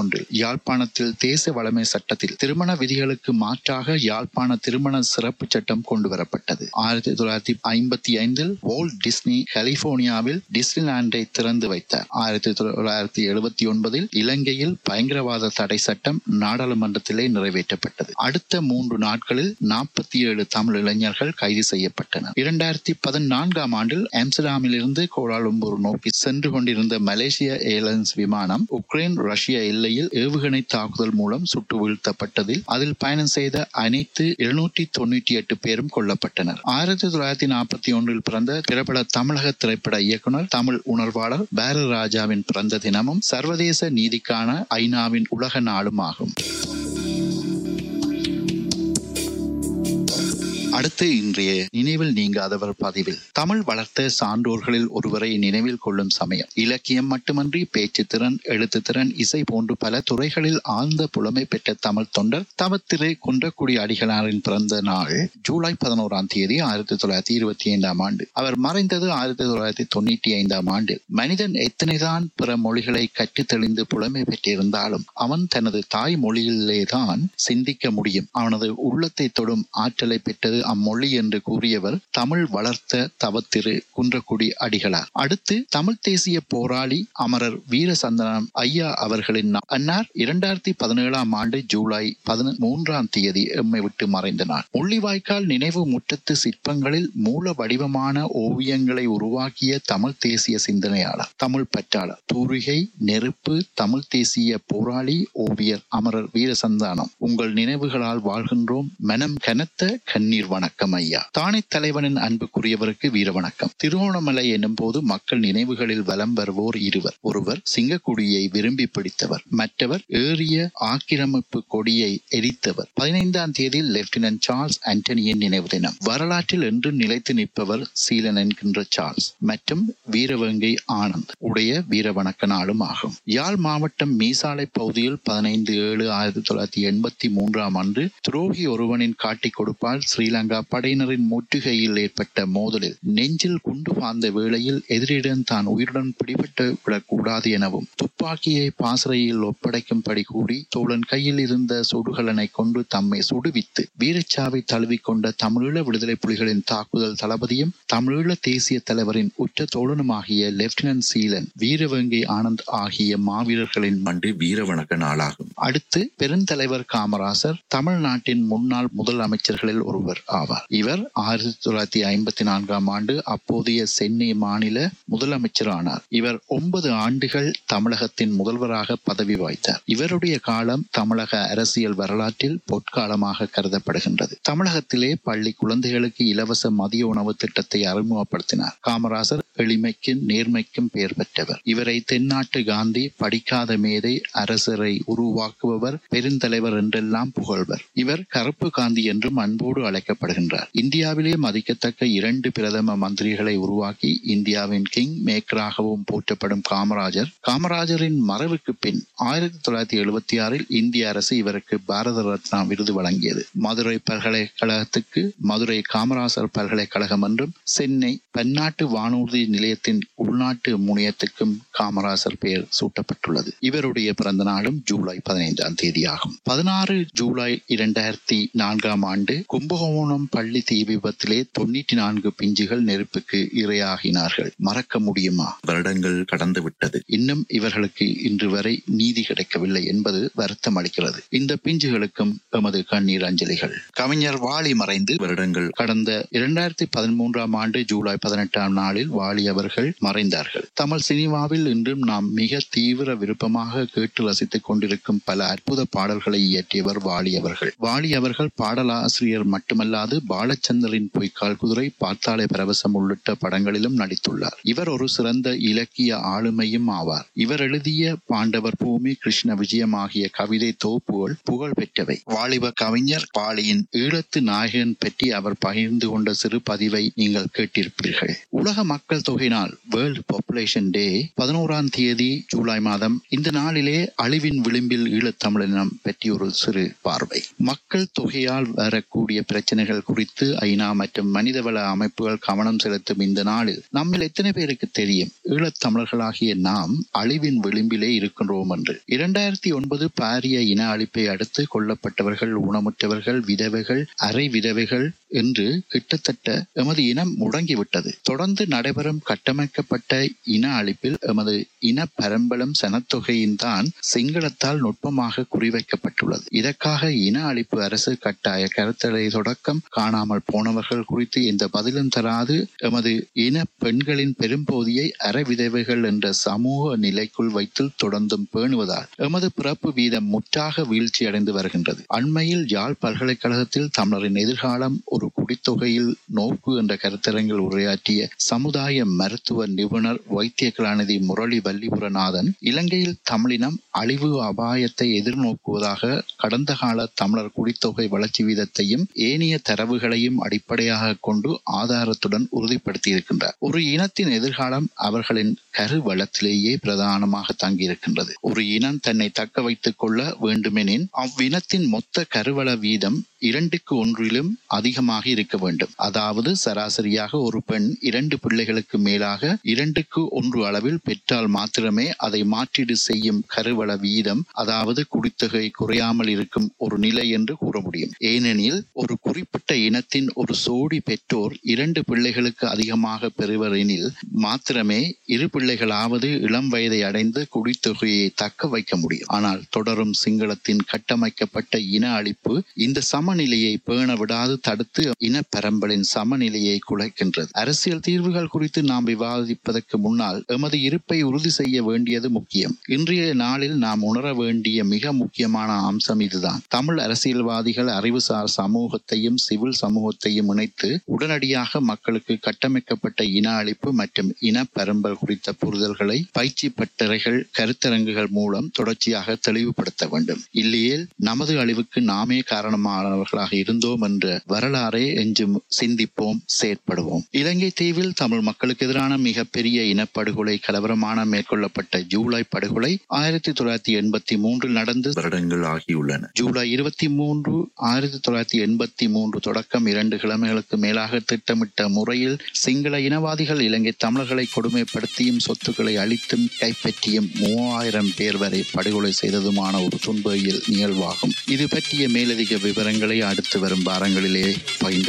ஒன்றில் யாழ்ப்பாணத்தில் தேச வளமை சட்டத்தில் திருமண விதிகளுக்கு மாற்றாக யாழ்ப்பாண திருமண சிறப்பு சட்டம் கொண்டு வரப்பட்டது ஆயிரத்தி தொள்ளாயிரத்தி ஐம்பத்தி ஐந்தில் வோல்ட் டிஸ்னி கலிபோர்னியாவில் டிஸ்னிலாண்டை திறந்து வைத்தார் ஆயிரத்தி தொள்ளாயிரத்தி எழுபத்தி ஒன்பதில் இலங்கையில் பயங்கரவாத தடை சட்டம் நாடாளுமன்றத்திலே நிறைவேற்றப்பட்டது அடுத்த மூன்று நாட்களில் நாற்பத்தி ஏழு தமிழ் இளைஞர்கள் கைது செய்யப்பட்டனர் இரண்டாயிரத்தி பதினான்காம் ஆண்டில் ஆம்ஸ்டர்டாமில் இருந்து கோலாலும்பூர் நோக்கி சென்று கொண்டிருந்த மலேசிய ஏர்லைன்ஸ் விமானம் உக்ரைன் ரஷ்ய எல்லையில் ஏவுகணை தாக்குதல் மூலம் சுட்டு வீழ்த்தப்பட்டதில் அதில் பயணம் செய்த அனைத்து இருநூற்றி தொண்ணூற்றி எட்டு பேரும் கொல்லப்பட்டனர் ஆயிரத்தி தொள்ளாயிரத்தி நாற்பத்தி ஒன்றில் பிறந்த திரைப்பட தமிழக திரைப்பட இயக்குனர் தமிழ் உணர்வாளர் பாரத ராஜாவின் பிறந்த தினமும் சர்வதேச நீதிக்கான ஐநாவின் உலக நாளும் ஆகும் அடுத்து இன்றைய நினைவில் நீங்காதவர் பதிவில் தமிழ் வளர்த்த சான்றோர்களில் ஒருவரை நினைவில் கொள்ளும் சமயம் இலக்கியம் மட்டுமன்றி பேச்சு திறன் எழுத்து திறன் இசை போன்று பல துறைகளில் ஆழ்ந்த புலமை பெற்ற தமிழ் தொண்டர் தவத்திரு குன்றக்குடி அடிகளாரின் பிறந்த நாள் ஜூலை பதினோராம் தேதி ஆயிரத்தி தொள்ளாயிரத்தி இருபத்தி ஐந்தாம் ஆண்டு அவர் மறைந்தது ஆயிரத்தி தொள்ளாயிரத்தி தொண்ணூற்றி ஐந்தாம் ஆண்டில் மனிதன் எத்தனைதான் பிற மொழிகளை கற்றுத் தெளிந்து புலமை பெற்றிருந்தாலும் அவன் தனது தாய் மொழியிலேதான் சிந்திக்க முடியும் அவனது உள்ளத்தை தொடும் ஆற்றலை பெற்றது அம்மொழி என்று கூறியவர் தமிழ் வளர்த்த தவத்திரு குன்றக்குடி அடிகளார் அடுத்து தமிழ் தேசிய போராளி அமரர் வீரசந்தனம் ஐயா அவர்களின் நா- அன்னார் இரண்டாயிரத்தி பதினேழாம் ஆண்டு ஜூலை பதிமூன்றாம் தேதி எம்மை விட்டு மறைந்த நாள் முள்ளிவாய்க்கால் நினைவு முற்றத்து சிற்பங்களில் மூல வடிவமான ஓவியங்களை உருவாக்கிய தமிழ் தேசிய சிந்தனையாளர் தமிழ் பற்றாளர் தூரிகை நெருப்பு தமிழ் தேசிய போராளி ஓவியர் அமரர் வீரசந்தானம் உங்கள் நினைவுகளால் வாழ்கின்றோம் மனம் கனத்த கண்ணீர் வணக்கம் ஐயா தானே தலைவனின் அன்புக்குரியவருக்கு வீர வணக்கம் திருவோணமலை என்னும் போது மக்கள் நினைவுகளில் வலம் வருவோர் இருவர் ஒருவர் சிங்கக்குடியை விரும்பி பிடித்தவர் மற்றவர் ஏறிய ஆக்கிரமிப்பு கொடியை எரித்தவர் பதினைந்தாம் தேதி லெப்டினன்ட் சார்ல்ஸ் ஆண்டனியின் நினைவு தினம் வரலாற்றில் என்று நிலைத்து நிற்பவர் சீலன் என்கின்ற சார்ல்ஸ் மற்றும் வீரவங்கை ஆனந்த் உடைய வீர வணக்க நாளும் ஆகும் யாழ் மாவட்டம் மீசாலை பகுதியில் பதினைந்து ஏழு ஆயிரத்தி தொள்ளாயிரத்தி எண்பத்தி மூன்றாம் ஆண்டு துரோகி ஒருவனின் காட்டிக் கொடுப்பால் ஸ்ரீலங்கா படையினரின் முற்றுகையில் ஏற்பட்ட மோதலில் நெஞ்சில் குண்டு பாய்ந்த வேளையில் எதிரிடம் தான் உயிருடன் பிடிபட்டு விடக்கூடாது எனவும் துப்பாக்கியை பாசறையில் ஒப்படைக்கும்படி கூறி தோழன் கையில் இருந்த சுடுகலனை கொண்டு தம்மை சுடுவித்து வீரச்சாவை தழுவிக்கொண்ட தமிழீழ விடுதலை புலிகளின் தாக்குதல் தளபதியும் தமிழீழ தேசிய தலைவரின் உற்ற தோழனுமாகிய லெப்டினன்ட் சீலன் வீரவங்கை ஆனந்த் ஆகிய மாவீரர்களின் மண்டு வீர வணக்க நாளாகும் அடுத்து பெருந்தலைவர் காமராசர் தமிழ்நாட்டின் முன்னாள் முதல் அமைச்சர்களில் ஒருவர் ஆவார் இவர் ஆயிரத்தி தொள்ளாயிரத்தி ஐம்பத்தி நான்காம் ஆண்டு அப்போதைய சென்னை மாநில முதலமைச்சர் ஆனார் இவர் ஒன்பது ஆண்டுகள் தமிழகத்தின் முதல்வராக பதவி வகித்தார் இவருடைய காலம் தமிழக அரசியல் வரலாற்றில் பொற்காலமாக கருதப்படுகின்றது தமிழகத்திலே பள்ளி குழந்தைகளுக்கு இலவச மதிய உணவு திட்டத்தை அறிமுகப்படுத்தினார் காமராசர் எளிமைக்கும் நேர்மைக்கும் பெயர் பெற்றவர் இவரை தென்னாட்டு காந்தி படிக்காத மேதை அரசரை உருவாக்குபவர் பெருந்தலைவர் என்றெல்லாம் புகழ்வர் இவர் கருப்பு காந்தி என்றும் அன்போடு அழைக்கப்படுகின்றார் இந்தியாவிலே மதிக்கத்தக்க இரண்டு பிரதம மந்திரிகளை உருவாக்கி இந்தியாவின் கிங் மேக்கராகவும் போற்றப்படும் காமராஜர் காமராஜரின் மறைவுக்கு பின் ஆயிரத்தி தொள்ளாயிரத்தி எழுபத்தி ஆறில் இந்திய அரசு இவருக்கு பாரத ரத்னா விருது வழங்கியது மதுரை பல்கலைக்கழகத்துக்கு மதுரை காமராசர் பல்கலைக்கழகம் என்றும் சென்னை பன்னாட்டு வானூர்தி நிலையத்தின் உள்நாட்டு முனையத்துக்கும் காமராசர் பெயர் சூட்டப்பட்டுள்ளது இவருடைய பிறந்த நாளும் ஜூலை பதினைந்தாம் தேதி ஆகும் பதினாறு ஜூலை இரண்டாயிரத்தி நான்காம் ஆண்டு கும்பகோணம் பள்ளி தீ விபத்திலே தொண்ணூற்றி நான்கு பிஞ்சுகள் நெருப்புக்கு இரையாகினார்கள் மறக்க முடியுமா வருடங்கள் கடந்து விட்டது இன்னும் இவர்களுக்கு இன்று வரை நீதி கிடைக்கவில்லை என்பது வருத்தம் அளிக்கிறது இந்த பிஞ்சுகளுக்கும் எமது கண்ணீர் அஞ்சலிகள் கவிஞர் வாலி மறைந்து வருடங்கள் கடந்த இரண்டாயிரத்தி பதிமூன்றாம் ஆண்டு ஜூலை பதினெட்டாம் நாளில் வாலி அவர்கள் மறைந்தார்கள் தமிழ் சினிமாவில் இன்றும் நாம் மிக தீவிர விருப்பமாக கேட்டு ரசித்துக் கொண்டிருக்கும் பல அற்புத பாடல்களை இயற்றியவர் வாலி அவர்கள் வாலி அவர்கள் பாடலாசிரியர் மட்டுமல்லாது பாலச்சந்தரின் பொய்க்கால் குதிரை பார்த்தாலே பரவசம் உள்ளிட்ட படங்களிலும் நடித்துள்ளார் இவர் ஒரு சிறந்த இலக்கிய ஆளுமையும் ஆவார் இவர் எழுதிய பாண்டவர் பூமி கிருஷ்ண விஜயம் ஆகிய கவிதை தொகுப்புகள் புகழ் பெற்றவை வாலிப கவிஞர் வாலியின் ஈழத்து நாயகன் பற்றி அவர் பகிர்ந்து கொண்ட சிறு பதிவை நீங்கள் கேட்டிருப்பீர்கள் உலக மக்கள் தொகை நாள் வேர்ல்ட் பாப்புலேஷன் டே பதினோராம் தேதி ஜூலை மாதம் இந்த நாளிலே அழிவின் விளிம்பில் ஈழத்தமிழினம் பற்றி ஒரு சிறு பார்வை மக்கள் தொகையால் வரக்கூடிய பிரச்சனைகள் குறித்து ஐநா மற்றும் மனிதவள அமைப்புகள் கவனம் செலுத்தும் இந்த நாளில் நம்மில் எத்தனை பேருக்கு தெரியும் ஈழத்தமிழர்களாகிய நாம் அழிவின் விளிம்பிலே இருக்கின்றோம் என்று இரண்டாயிரத்தி ஒன்பது பாரிய இன அழிப்பை அடுத்து கொல்லப்பட்டவர்கள் ஊனமுற்றவர்கள் விதவைகள் அரை விதவைகள் என்று கிட்டத்தட்ட எமது இனம் முடங்கிவிட்டது தொடர்ந்து நடைபெறும் கட்டமைக்கப்பட்ட இன அழிப்பில் எமது இன பரம்பலம் சனத்தொகையின் தான் சிங்களத்தால் நுட்பமாக குறிவைக்கப்பட்டுள்ளது இதற்காக இன அழிப்பு அரசு கட்டாய கருத்தடை தொடக்கம் காணாமல் போனவர்கள் குறித்து எந்த பதிலும் தராது எமது இன பெண்களின் பெரும்போதியை அறவிதவைகள் என்ற சமூக நிலைக்குள் வைத்து தொடர்ந்தும் பேணுவதால் எமது பிறப்பு வீதம் முற்றாக வீழ்ச்சியடைந்து வருகின்றது அண்மையில் யாழ் பல்கலைக்கழகத்தில் தமிழரின் எதிர்காலம் ஒரு குடித்தொகையில் நோக்கு என்ற கருத்தரங்கில் உரையாற்றிய சமுதாய மருத்துவ நிபுணர் வைத்திய கலாநிதி முரளி வல்லிபுரநாதன் இலங்கையில் தமிழினம் அழிவு அபாயத்தை எதிர்நோக்குவதாக கடந்த கால தமிழர் குடித்தொகை வளர்ச்சி வீதத்தையும் ஏனைய தரவுகளையும் அடிப்படையாக கொண்டு ஆதாரத்துடன் உறுதிப்படுத்தியிருக்கின்றார் ஒரு இனத்தின் எதிர்காலம் அவர்களின் கருவளத்திலேயே பிரதானமாக தங்கியிருக்கின்றது ஒரு இனம் தன்னை தக்க வைத்துக் கொள்ள வேண்டுமெனின் அவ்வினத்தின் மொத்த கருவள வீதம் இரண்டுக்கு ஒன்றிலும் அதிகமாக இருக்க வேண்டும் அதாவது சராசரியாக ஒரு பெண் இரண்டு பிள்ளைகளுக்கு மேலாக இரண்டுக்கு ஒன்று அளவில் பெற்றால் மாத்திரமே அதை மாற்றீடு செய்யும் கருவள வீதம் அதாவது குடித்தொகை குறையாமல் இருக்கும் ஒரு நிலை என்று கூற முடியும் ஏனெனில் ஒரு குறிப்பிட்ட இனத்தின் ஒரு சோடி பெற்றோர் இரண்டு பிள்ளைகளுக்கு அதிகமாக பெறுவர் எனில் மாத்திரமே இரு பிள்ளைகளாவது இளம் வயதை அடைந்து குடித்தொகையை தக்க வைக்க முடியும் ஆனால் தொடரும் சிங்களத்தின் கட்டமைக்கப்பட்ட இன அழிப்பு இந்த சமநிலையை பேண விடாது தடுத்து இன பரம்பலின் சமநிலையை குலைக்கின்றது அரசியல் தீர்வுகள் குறித்து நாம் விவாதிப்பதற்கு முன்னால் எமது இருப்பை உறுதி செய்ய வேண்டியது முக்கியம் இன்றைய நாளில் நாம் உணர வேண்டிய மிக முக்கியமான அம்சம் இதுதான் தமிழ் அரசியல்வாதிகள் அறிவுசார் சமூகத்தையும் சிவில் சமூகத்தையும் இணைத்து உடனடியாக மக்களுக்கு கட்டமைக்கப்பட்ட இன அழிப்பு மற்றும் இன பரம்பல் குறித்த புரிதல்களை பயிற்சி பட்டறைகள் கருத்தரங்குகள் மூலம் தொடர்ச்சியாக தெளிவுபடுத்த வேண்டும் இல்லையேல் நமது அழிவுக்கு நாமே காரணமானவர்களாக இருந்தோம் என்ற வரலாறை என்றும் சிந்திப்போம் செயற்படுவோம் இலங்கை தீவில் தமிழ் மக்களுக்கு எதிரான மிகப்பெரிய இனப்படுகொலை கலவரமான மேற்கொள்ளப்பட்ட ஜூலை படுகொலை ஆயிரத்தி தொள்ளாயிரத்தி எண்பத்தி மூன்றில் நடந்து வருடங்கள் ஆகியுள்ளன ஜூலை இருபத்தி மூன்று ஆயிரத்தி தொள்ளாயிரத்தி எண்பத்தி மூன்று தொடக்கம் இரண்டு கிழமைகளுக்கு மேலாக திட்டமிட்ட முறையில் சிங்கள இனவாதிகள் இலங்கை தமிழர்களை கொடுமைப்படுத்தியும் சொத்துக்களை அழித்தும் கைப்பற்றியும் மூவாயிரம் பேர் வரை படுகொலை செய்ததுமான ஒரு துன்பவியல் நிகழ்வாகும் இது பற்றிய மேலதிக விவரங்களை அடுத்து வரும் வாரங்களிலே பகிர்ந்து